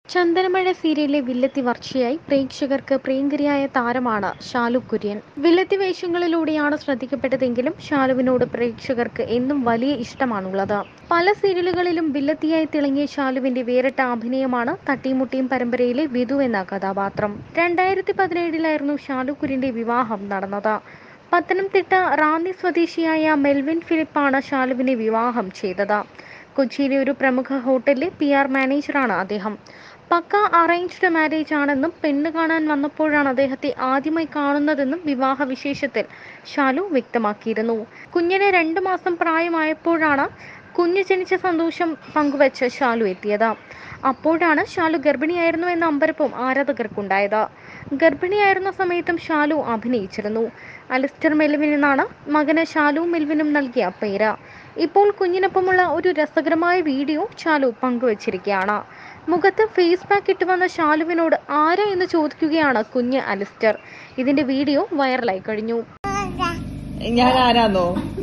ചന്ദനമഴ സീരിയലിലെ വില്ലത്തി വർഷയായി പ്രേക്ഷകർക്ക് പ്രിയങ്കരിയായ താരമാണ് ഷാലു കുര്യൻ വില്ലത്തി വേഷങ്ങളിലൂടെയാണ് ശ്രദ്ധിക്കപ്പെട്ടതെങ്കിലും ഷാലുവിനോട് പ്രേക്ഷകർക്ക് എന്നും വലിയ ഇഷ്ടമാണുള്ളത് പല സീരിയലുകളിലും വില്ലത്തിയായി തിളങ്ങിയ ഷാലുവിന്റെ വേറിട്ട അഭിനയമാണ് തട്ടിമുട്ടിയും പരമ്പരയിലെ വിധു എന്ന കഥാപാത്രം രണ്ടായിരത്തി പതിനേഴിലായിരുന്നു ഷാലു കുര്യന്റെ വിവാഹം നടന്നത് പത്തനംതിട്ട റാന്നി സ്വദേശിയായ മെൽവിൻ ഫിലിപ്പാണ് ഷാലുവിനെ വിവാഹം ചെയ്തത് കൊച്ചിയിലെ ഒരു പ്രമുഖ ഹോട്ടലിലെ പി ആർ മാനേജറാണ് അദ്ദേഹം പക്ക അറേഞ്ച്ഡ് മാരേജ് ആണെന്നും പെണ്ണ് കാണാൻ വന്നപ്പോഴാണ് അദ്ദേഹത്തെ ആദ്യമായി കാണുന്നതെന്നും വിവാഹ വിശേഷത്തിൽ ഷാലു വ്യക്തമാക്കിയിരുന്നു കുഞ്ഞിന് രണ്ടു മാസം പ്രായമായപ്പോഴാണ് കുഞ്ഞ് ജനിച്ച സന്തോഷം പങ്കുവച്ച് ഷാലു എത്തിയത് അപ്പോഴാണ് ഷാലു ഗർഭിണിയായിരുന്നു എന്ന അമ്പരപ്പും ആരാധകർക്കുണ്ടായത് ഗർഭിണിയായിരുന്ന സമയത്തും ഷാലു അഭിനയിച്ചിരുന്നു അലിസ്റ്റർ മെൽവിൻ എന്നാണ് മകന് ഷാലു മെൽവിനും നൽകിയ പേര് ഇപ്പോൾ കുഞ്ഞിനൊപ്പമുള്ള ഒരു രസകരമായ വീഡിയോ ഷാലു പങ്കുവച്ചിരിക്കുകയാണ് മുഖത്ത് ഫേസ് പാക്ക് ഇട്ട് വന്ന ഷാലുവിനോട് ആരാ എന്ന് ചോദിക്കുകയാണ് കുഞ്ഞ് അലിസ്റ്റർ ഇതിന്റെ വീഡിയോ വൈറലായി കഴിഞ്ഞു ഞാൻ ആരാന്നോ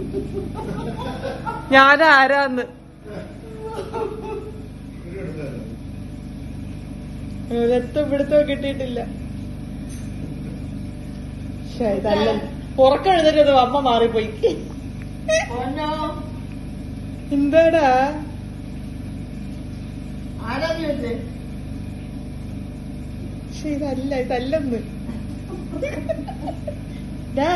ഞാൻ ആരാന്ന് ഇതെത്തും പിടുത്തോ കിട്ടിയിട്ടില്ല ശ്ശെ, ഇതല്ല പുറക്കെഴുതരുത് അമ്മ മാറിപ്പോയി എന്താടാ ശ്ശെ, ഇതല്ല ഇതല്ലെന്ന് ഡാ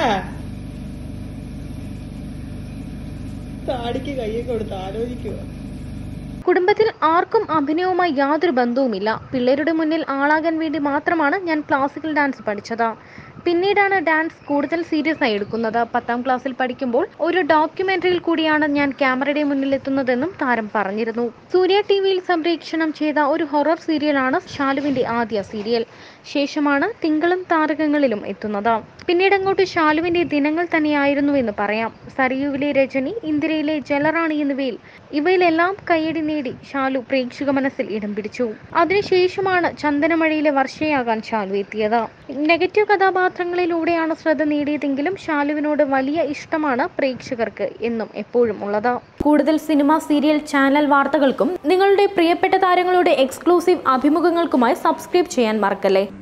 താടിക്ക് കയ്യൊക്കെ കൊടുത്ത് ആലോചിക്കുക കുടുംബത്തിൽ ആർക്കും അഭിനയവുമായി യാതൊരു ബന്ധവുമില്ല പിള്ളേരുടെ മുന്നിൽ ആളാകാൻ വേണ്ടി മാത്രമാണ് ഞാൻ ക്ലാസിക്കൽ ഡാൻസ് പഠിച്ചത് പിന്നീടാണ് ഡാൻസ് കൂടുതൽ സീരിയസ് ആയി എടുക്കുന്നത് പത്താം ക്ലാസ്സിൽ പഠിക്കുമ്പോൾ ഒരു ഡോക്യുമെന്ററിയിൽ കൂടിയാണ് ഞാൻ ക്യാമറയുടെ മുന്നിൽ എത്തുന്നതെന്നും താരം പറഞ്ഞിരുന്നു സൂര്യ ടി വിയിൽ സംപ്രേക്ഷണം ചെയ്ത ഒരു ഹൊറർ സീരിയലാണ് ഷാലുവിന്റെ ആദ്യ സീരിയൽ ശേഷമാണ് തിങ്കളും താരകങ്ങളിലും എത്തുന്നത് പിന്നീട് അങ്ങോട്ട് ഷാലുവിന്റെ ദിനങ്ങൾ തന്നെയായിരുന്നുവെന്ന് പറയാം സരയുവിലെ രജനി ഇന്ദിരയിലെ ജലറാണി എന്നിവയിൽ ഇവയിലെല്ലാം കയ്യടി നേടി ഷാലു പ്രേക്ഷക മനസ്സിൽ ഇടം പിടിച്ചു അതിനുശേഷമാണ് ചന്ദനമഴയിലെ വർഷയാകാൻ ഷാലു എത്തിയത് നെഗറ്റീവ് കഥാപാത്രങ്ങളിലൂടെയാണ് ശ്രദ്ധ നേടിയതെങ്കിലും ഷാലുവിനോട് വലിയ ഇഷ്ടമാണ് പ്രേക്ഷകർക്ക് എന്നും എപ്പോഴും ഉള്ളത് കൂടുതൽ സിനിമ സീരിയൽ ചാനൽ വാർത്തകൾക്കും നിങ്ങളുടെ പ്രിയപ്പെട്ട താരങ്ങളുടെ എക്സ്ക്ലൂസീവ് അഭിമുഖങ്ങൾക്കുമായി സബ്സ്ക്രൈബ് ചെയ്യാൻ മറക്കല്ലേ